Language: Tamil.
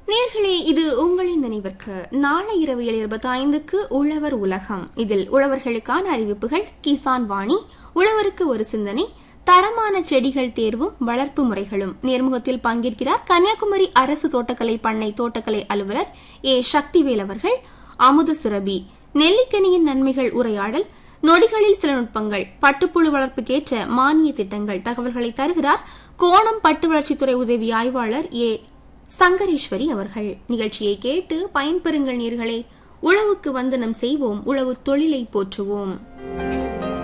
நேர்களே இது உங்களின் நினைவிற்கு நாளை இரவு ஏழு இருபத்தி ஐந்துக்கு உழவர் உலகம் இதில் உழவர்களுக்கான அறிவிப்புகள் கிசான் வாணி உழவருக்கு ஒரு சிந்தனை தரமான செடிகள் தேர்வும் வளர்ப்பு முறைகளும் நேர்முகத்தில் பங்கேற்கிறார் கன்னியாகுமரி அரசு தோட்டக்கலை பண்ணை தோட்டக்கலை அலுவலர் ஏ சக்திவேல் அவர்கள் அமுத சுரபி நெல்லிக்கனியின் நன்மைகள் உரையாடல் நொடிகளில் சில நுட்பங்கள் பட்டுப்புழு வளர்ப்புக்கேற்ற மானிய திட்டங்கள் தகவல்களை தருகிறார் கோணம் பட்டு வளர்ச்சித்துறை உதவி ஆய்வாளர் ஏ சங்கரேஸ்வரி அவர்கள் நிகழ்ச்சியை கேட்டு பயன்பெறுங்கள் நேர்களே உழவுக்கு வந்தனம் செய்வோம் உழவு தொழிலை போற்றுவோம்